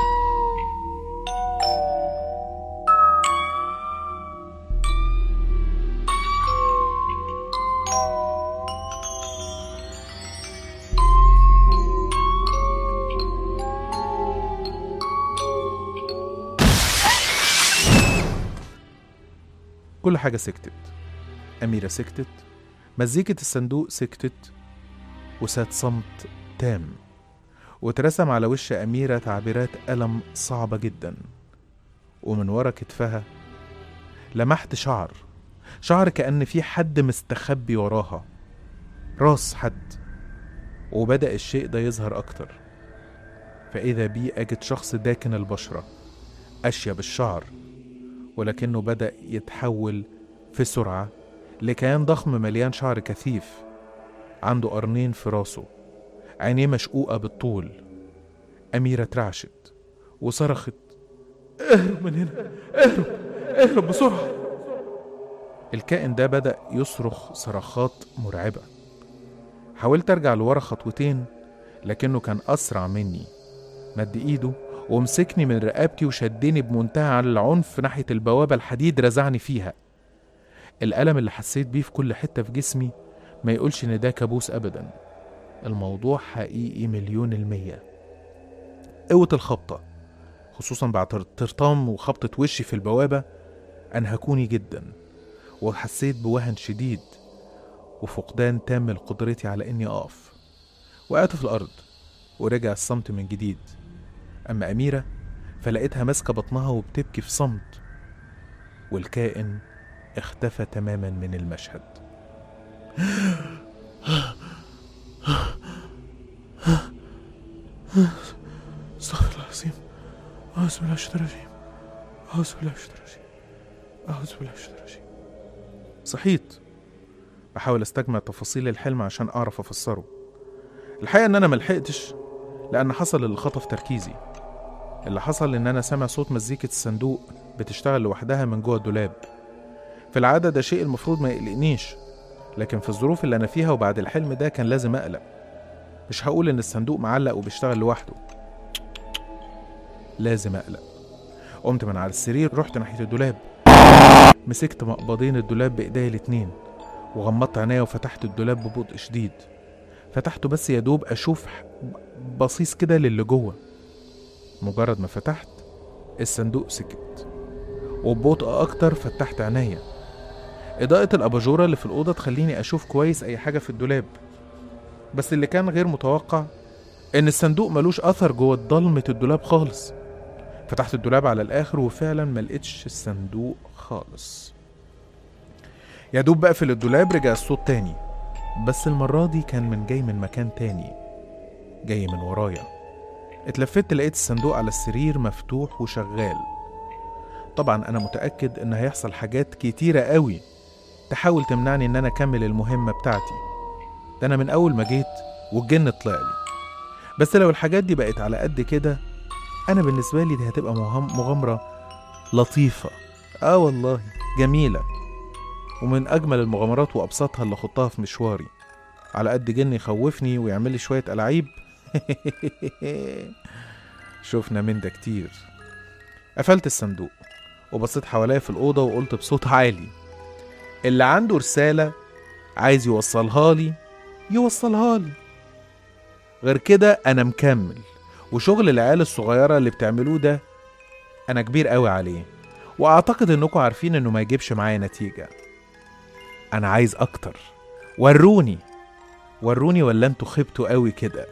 كل حاجة سكتت أميرة سكتت مزيكة الصندوق سكتت وساد صمت تام واترسم على وش أميرة تعبيرات ألم صعبة جدا ومن ورا كتفها لمحت شعر شعر كأن في حد مستخبي وراها راس حد وبدأ الشيء ده يظهر أكتر فإذا بي أجد شخص داكن البشرة أشيب الشعر ولكنه بدأ يتحول في سرعة لكيان ضخم مليان شعر كثيف عنده قرنين في راسه عينيه مشقوقة بالطول أميرة اترعشت وصرخت اهرب من هنا اهرب اهرب بسرعة الكائن ده بدأ يصرخ صرخات مرعبة حاولت أرجع لورا خطوتين لكنه كان أسرع مني مد إيده ومسكني من رقبتي وشدني بمنتهى العنف ناحية البوابة الحديد رزعني فيها الألم اللي حسيت بيه في كل حتة في جسمي ما يقولش إن ده كابوس أبدا الموضوع حقيقي مليون المية قوة الخبطة خصوصا بعد ترطام وخبطة وشي في البوابة أنهكوني جدا وحسيت بوهن شديد وفقدان تام لقدرتي على إني أقف وقعت في الأرض ورجع الصمت من جديد أما أميرة فلقيتها ماسكة بطنها وبتبكي في صمت والكائن اختفى تماما من المشهد استغفر الله العظيم أعوذ بالله من الشيطان الرجيم أعوذ بالله من الشيطان الرجيم أعوذ بالله من الشيطان الرجيم صحيت بحاول استجمع تفاصيل الحلم عشان أعرف أفسره الحقيقة إن أنا ملحقتش لأن حصل اللي خطف تركيزي اللي حصل إن أنا سامع صوت مزيكة الصندوق بتشتغل لوحدها من جوه الدولاب في العادة ده شيء المفروض ما يقلقنيش لكن في الظروف اللي أنا فيها وبعد الحلم ده كان لازم أقلق مش هقول إن الصندوق معلق وبيشتغل لوحده لازم أقلق قمت من على السرير رحت ناحية الدولاب مسكت مقبضين الدولاب بإيديا الاتنين وغمضت عينيا وفتحت الدولاب ببطء شديد فتحته بس يا دوب أشوف ح- بصيص كده للي جوه مجرد ما فتحت الصندوق سكت وببطء أكتر فتحت عينيا إضاءة الأباجورة اللي في الأوضة تخليني أشوف كويس أي حاجة في الدولاب بس اللي كان غير متوقع إن الصندوق ملوش أثر جوه ضلمة الدولاب خالص فتحت الدولاب على الآخر وفعلا ملقتش الصندوق خالص يا دوب بقفل الدولاب رجع الصوت تاني بس المرة دي كان من جاي من مكان تاني جاي من ورايا اتلفت لقيت الصندوق على السرير مفتوح وشغال طبعا انا متأكد ان هيحصل حاجات كتيرة قوي تحاول تمنعني ان انا اكمل المهمة بتاعتي ده انا من اول ما جيت والجن طلع لي بس لو الحاجات دي بقت على قد كده انا بالنسبة لي دي هتبقى مهم- مغامرة لطيفة اه والله جميلة ومن أجمل المغامرات وأبسطها اللي خضتها في مشواري على قد جن يخوفني ويعمل لي شوية ألعاب شفنا من ده كتير قفلت الصندوق وبصيت حواليا في الأوضة وقلت بصوت عالي اللي عنده رسالة عايز يوصلها لي يوصلها لي غير كده أنا مكمل وشغل العيال الصغيرة اللي بتعملوه ده أنا كبير قوي عليه وأعتقد إنكم عارفين إنه ما يجيبش معايا نتيجة أنا عايز أكتر وروني وروني ولا انتوا خبتوا قوي كده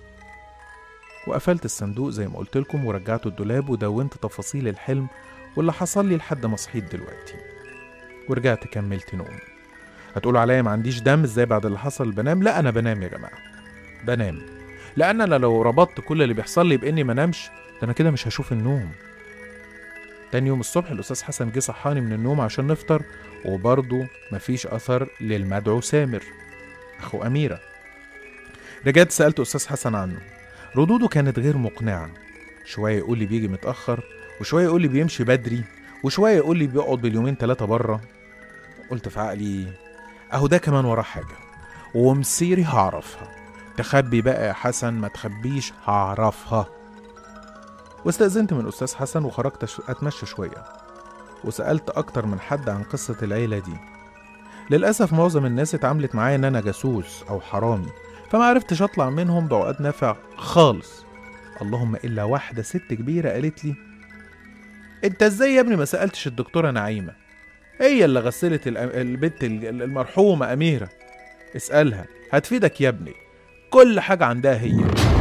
وقفلت الصندوق زي ما قلت لكم ورجعته الدولاب ودونت تفاصيل الحلم واللي حصل لي لحد ما صحيت دلوقتي ورجعت كملت نوم هتقولوا عليا ما عنديش دم ازاي بعد اللي حصل بنام لا انا بنام يا جماعه بنام لان انا لو ربطت كل اللي بيحصل لي باني ما نامش ده انا كده مش هشوف النوم تاني يوم الصبح الاستاذ حسن جه صحاني من النوم عشان نفطر وبرضه مفيش اثر للمدعو سامر اخو اميره رجعت سالت استاذ حسن عنه ردوده كانت غير مقنعه شويه يقول لي بيجي متاخر وشويه يقول لي بيمشي بدري وشويه يقول لي بيقعد باليومين ثلاثه بره قلت في عقلي اهو ده كمان وراه حاجه ومصيري هعرفها تخبي بقى يا حسن ما تخبيش هعرفها واستأذنت من أستاذ حسن وخرجت أش- أتمشى شوية وسألت أكتر من حد عن قصة العيلة دي للأسف معظم الناس اتعاملت معايا إن أنا جاسوس أو حرامي فما عرفتش أطلع منهم بعقد نافع خالص اللهم إلا واحدة ست كبيرة قالت لي أنت إزاي يا ابني ما سألتش الدكتورة نعيمة هي اللي غسلت الأ- البنت ال- المرحومة أميرة اسألها هتفيدك يا ابني كل حاجة عندها هي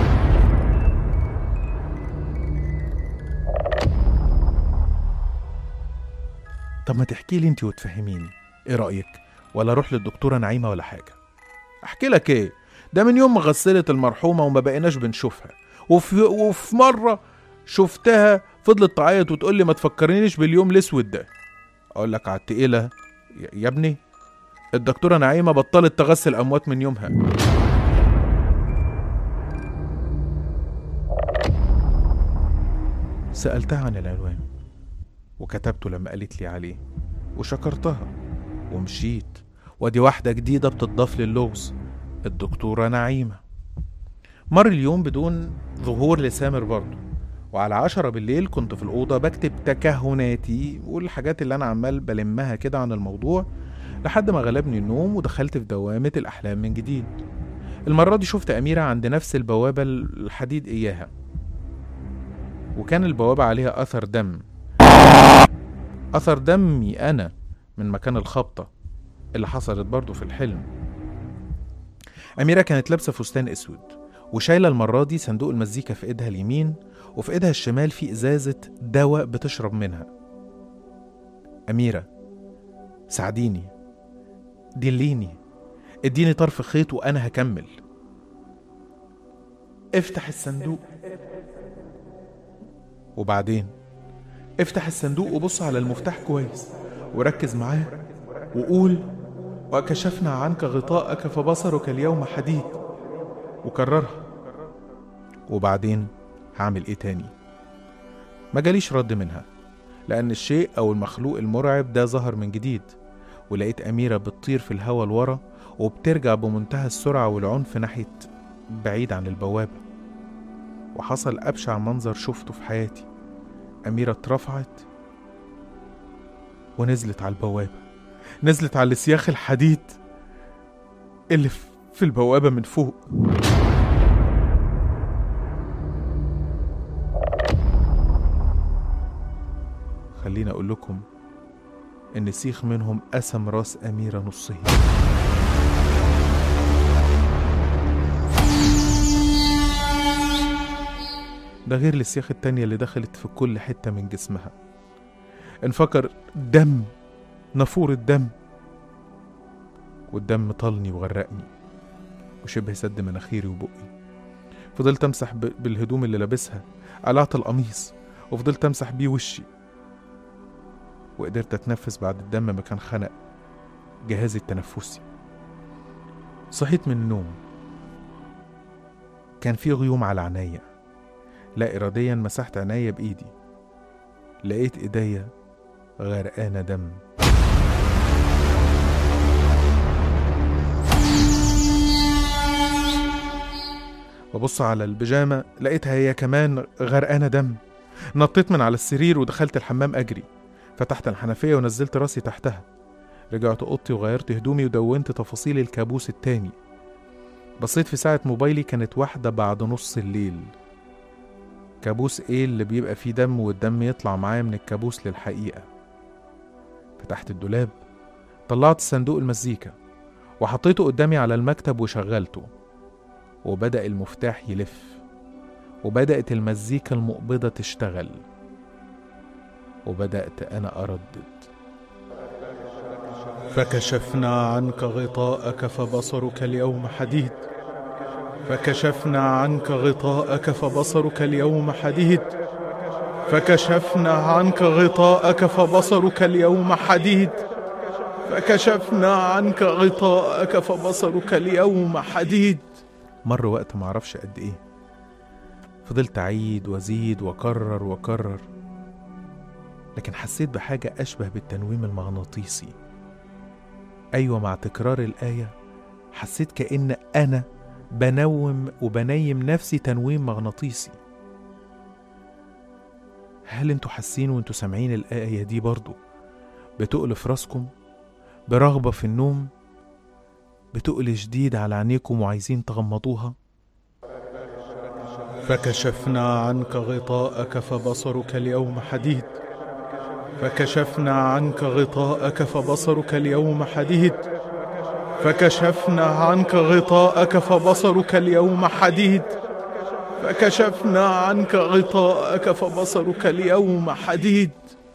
طب ما تحكي لي انت وتفهميني ايه رأيك ولا اروح للدكتورة نعيمة ولا حاجة احكي لك ايه ده من يوم ما غسلت المرحومة وما بقيناش بنشوفها وفي, وفي مرة شفتها فضلت تعيط وتقول لي ما تفكرنيش باليوم الاسود ده اقول لك على التقيلة يا- يا ابني الدكتورة نعيمة بطلت تغسل اموات من يومها سألتها عن العنوان وكتبته لما قالت لي عليه وشكرتها ومشيت ودي واحدة جديدة بتضاف للغز الدكتورة نعيمة مر اليوم بدون ظهور لسامر برضه وعلى عشرة بالليل كنت في الأوضة بكتب تكهناتي والحاجات اللي أنا عمال بلمها كده عن الموضوع لحد ما غلبني النوم ودخلت في دوامة الأحلام من جديد المرة دي شفت أميرة عند نفس البوابة الحديد إياها وكان البوابة عليها أثر دم أثر دمي أنا من مكان الخبطة اللي حصلت برضه في الحلم أميرة كانت لابسة فستان أسود وشايلة المرة دي صندوق المزيكا في إيدها اليمين وفي إيدها الشمال في إزازة دواء بتشرب منها أميرة ساعديني دليني اديني طرف خيط وأنا هكمل افتح الصندوق وبعدين افتح الصندوق وبص على المفتاح كويس وركز معاه وقول وكشفنا عنك غطاءك فبصرك اليوم حديد وكررها وبعدين هعمل ايه تاني ما جاليش رد منها لأن الشيء أو المخلوق المرعب ده ظهر من جديد ولقيت أميرة بتطير في الهوا لورا وبترجع بمنتهى السرعة والعنف ناحية بعيد عن البوابة وحصل أبشع منظر شفته في حياتي أميرة اترفعت ونزلت على البوابة نزلت على السياخ الحديد اللي في- في البوابة من فوق خليني أقول لكم إن سيخ منهم قسم راس أميرة نصين ده غير السياخ التانية اللي دخلت في كل حتة من جسمها انفجر دم نافورة دم والدم طالني وغرقني وشبه سد مناخيري وبقي فضلت امسح ب- بالهدوم اللي لابسها قلعت القميص وفضلت امسح بيه وشي وقدرت اتنفس بعد الدم ما كان خنق جهازي التنفسي صحيت من النوم كان في غيوم على عينيا لا إراديا مسحت عينيا بإيدي لقيت إيديا غرقانة دم ببص على البيجامة لقيتها هي كمان غرقانة دم نطيت من على السرير ودخلت الحمام أجري فتحت الحنفية ونزلت راسي تحتها رجعت أوضتي وغيرت هدومي ودونت تفاصيل الكابوس التاني بصيت في ساعة موبايلي كانت واحدة بعد نص الليل كابوس ايه اللي بيبقى فيه دم والدم يطلع معايا من الكابوس للحقيقة فتحت الدولاب طلعت صندوق المزيكا وحطيته قدامي على المكتب وشغلته وبدأ المفتاح يلف وبدأت المزيكا المقبضة تشتغل وبدأت أنا أردد فكشفنا عنك غطاءك فبصرك اليوم حديد فكشفنا عنك غطاءك فبصرك اليوم حديد فكشفنا عنك غطاءك فبصرك اليوم حديد فكشفنا عنك غطاءك فبصرك اليوم حديد مر وقت معرفش قد ايه فضلت أعيد وأزيد وأكرر وأكرر لكن حسيت بحاجة أشبه بالتنويم المغناطيسي أيوة مع تكرار الآية حسيت كأن أنا بنوم وبنيم نفسي تنويم مغناطيسي هل انتوا حاسين وانتوا سامعين الآية دي برضو بتقل في راسكم برغبة في النوم بتقل شديد على عينيكم وعايزين تغمضوها فكشفنا عنك غطاءك فبصرك اليوم حديد فكشفنا عنك غطاءك فبصرك اليوم حديد فكشفنا عنك غطاءك فبصرك اليوم حديد فكشفنا عنك غطاءك فبصرك اليوم حديد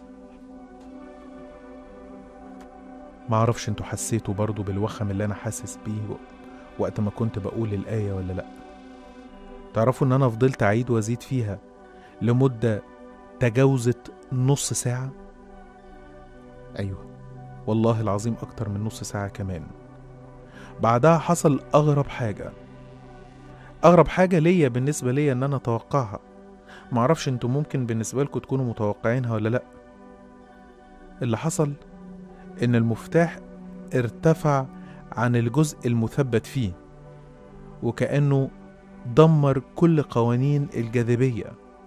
معرفش انتوا حسيتوا برضو بالوخم اللي انا حاسس بيه وقت ما كنت بقول الآية ولا لأ تعرفوا ان انا فضلت اعيد وازيد فيها لمدة تجاوزت نص ساعة ايوه والله العظيم اكتر من نص ساعة كمان بعدها حصل اغرب حاجة اغرب حاجة ليا بالنسبة ليا ان انا اتوقعها معرفش انتوا ممكن بالنسبة لكم تكونوا متوقعينها ولا لأ اللي حصل ان المفتاح ارتفع عن الجزء المثبت فيه وكأنه دمر كل قوانين الجاذبية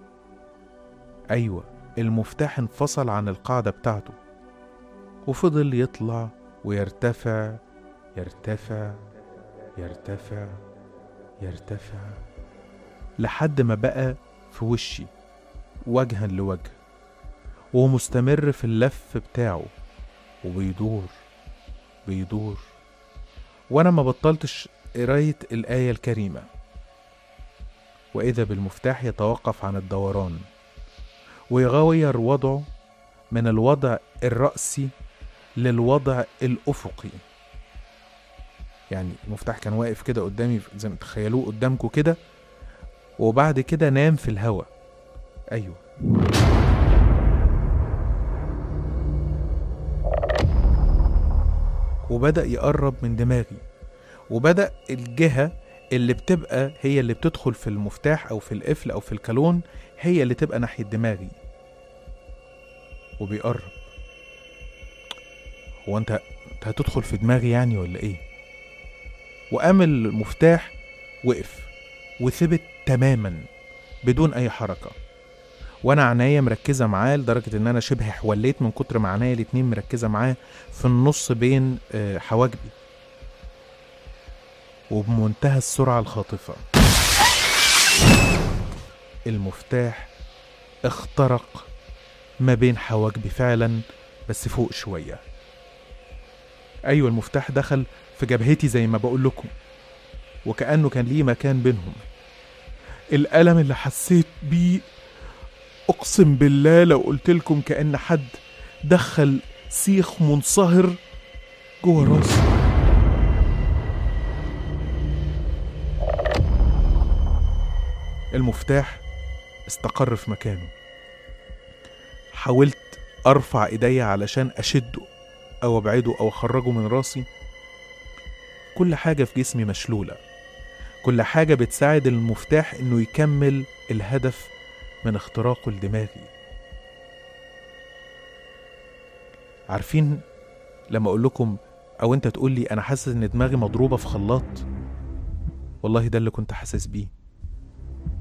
أيوة المفتاح انفصل عن القاعدة بتاعته وفضل يطلع ويرتفع يرتفع يرتفع يرتفع لحد ما بقى في وشي وجها لوجه وهو مستمر في اللف بتاعه وبيدور بيدور وانا ما بطلتش قراية الآية الكريمة وإذا بالمفتاح يتوقف عن الدوران ويغير وضعه من الوضع الرأسي للوضع الأفقي يعني المفتاح كان واقف كده قدامي زي ما تخيلوه قدامكم كده وبعد كده نام في الهواء أيوه وبدأ يقرب من دماغي وبدأ الجهة اللي بتبقى هي اللي بتدخل في المفتاح أو في القفل أو في الكالون هي اللي تبقى ناحية دماغي وبيقرب هو أنت أنت هتدخل في دماغي يعني ولا إيه؟ وقام المفتاح وقف وثبت تماما بدون أي حركة وانا عينيا مركزه معاه لدرجه ان انا شبه حوليت من كتر ما عينيا الاتنين مركزه معاه في النص بين آه، حواجبي وبمنتهى السرعه الخاطفه المفتاح اخترق ما بين حواجبي فعلا بس فوق شويه ايوه المفتاح دخل في جبهتي زي ما بقول لكم وكانه كان ليه مكان بينهم الالم اللي حسيت بيه اقسم بالله لو قلت لكم كأن حد دخل سيخ منصهر جوه راسي المفتاح استقر في مكانه حاولت ارفع ايديا علشان اشده او ابعده او اخرجه من راسي كل حاجه في جسمي مشلوله كل حاجه بتساعد المفتاح انه يكمل الهدف من اختراقه لدماغي عارفين لما اقول لكم او انت تقول لي انا حاسس ان دماغي مضروبه في خلاط والله ده اللي كنت حاسس بيه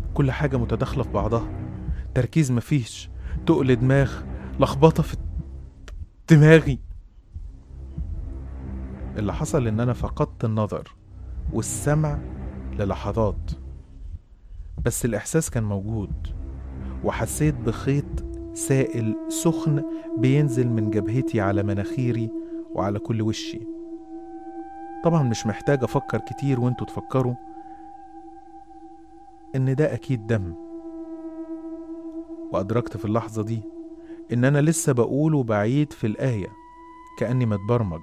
كل حاجة متداخلة في بعضها تركيز مفيش تقل دماغ لخبطة في دماغي اللي حصل إن أنا فقدت النظر والسمع للحظات بس الإحساس كان موجود وحسيت بخيط سائل سخن بينزل من جبهتي على مناخيري وعلى كل وشي طبعا مش محتاج أفكر كتير وانتوا تفكروا إن ده أكيد دم وأدركت في اللحظة دي إن أنا لسه بقول وبعيد في الآية كأني متبرمج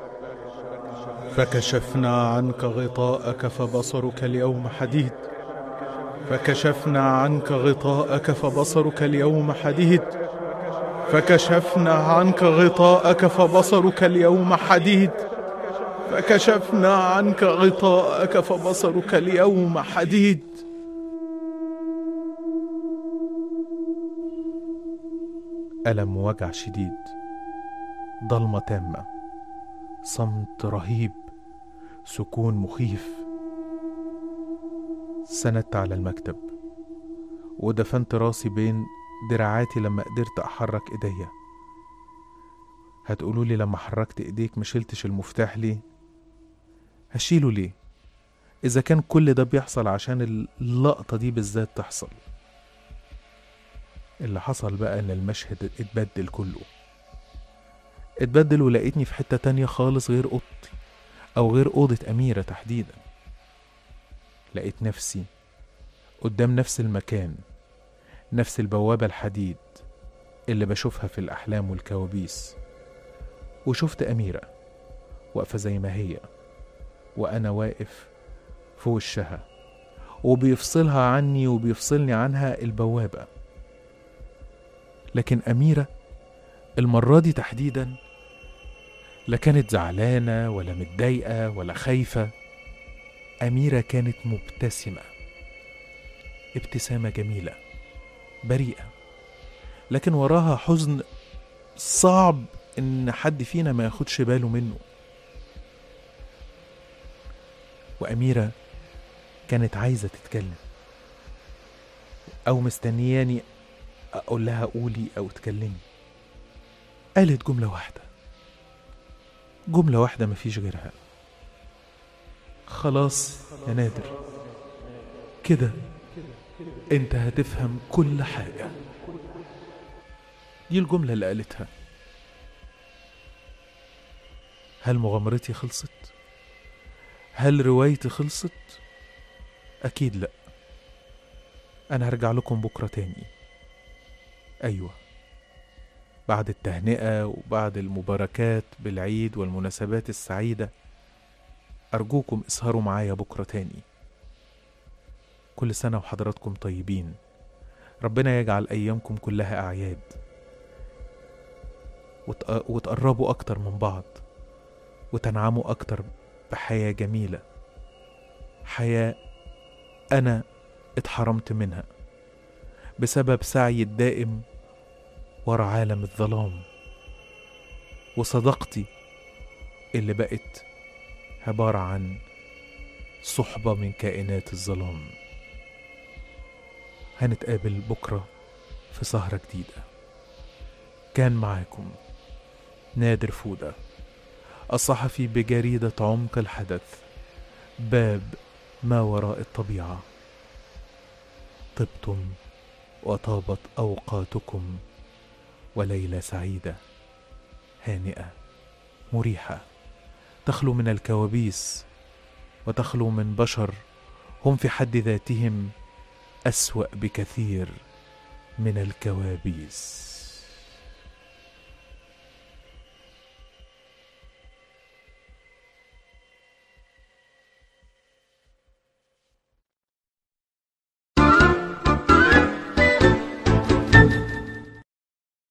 فكشفنا عنك غطاءك فبصرك اليوم حديد فكشفنا عنك غطاءك فبصرك اليوم حديد فكشفنا عنك غطاءك فبصرك اليوم حديد فكشفنا عنك غطاءك فبصرك اليوم حديد ألم ووجع شديد ضلمة تامة صمت رهيب سكون مخيف سندت على المكتب ودفنت راسي بين دراعاتي لما قدرت أحرك إيديا هتقولوا لي لما حركت إيديك مشيلتش المفتاح ليه هشيله ليه إذا كان كل ده بيحصل عشان اللقطة دي بالذات تحصل اللي حصل بقى إن المشهد اتبدل كله اتبدل ولقيتني في حتة تانية خالص غير أوضتي أو غير أوضة أميرة تحديدا لقيت نفسي قدام نفس المكان نفس البوابة الحديد اللي بشوفها في الأحلام والكوابيس وشفت أميرة واقفة زي ما هي وأنا واقف في وشها وبيفصلها عني وبيفصلني عنها البوابة لكن أميرة المرة دي تحديدا لا كانت زعلانة ولا متضايقة ولا خايفة أميرة كانت مبتسمة ابتسامة جميلة بريئة لكن وراها حزن صعب إن حد فينا ما ياخدش باله منه وأميرة كانت عايزة تتكلم أو مستنياني أقول لها قولي أو اتكلمي قالت جملة واحدة جملة واحدة مفيش غيرها خلاص يا نادر كده انت هتفهم كل حاجة دي الجملة اللي قالتها هل مغامرتي خلصت؟ هل روايتي خلصت؟ أكيد لأ أنا هرجع لكم بكرة تاني أيوة بعد التهنئة وبعد المباركات بالعيد والمناسبات السعيدة أرجوكم اسهروا معايا بكرة تاني كل سنة وحضراتكم طيبين ربنا يجعل أيامكم كلها أعياد وتق- وتقربوا أكتر من بعض وتنعموا أكتر بحياة جميلة حياة أنا اتحرمت منها بسبب سعي الدائم ورا عالم الظلام وصداقتي اللي بقت عبارة عن صحبة من كائنات الظلام هنتقابل بكرة في سهرة جديدة كان معاكم نادر فودة الصحفي بجريدة عمق الحدث باب ما وراء الطبيعة طبتم وطابت أوقاتكم وليلة سعيدة هانئة مريحة تخلو من الكوابيس وتخلو من بشر هم في حد ذاتهم أسوأ بكثير من الكوابيس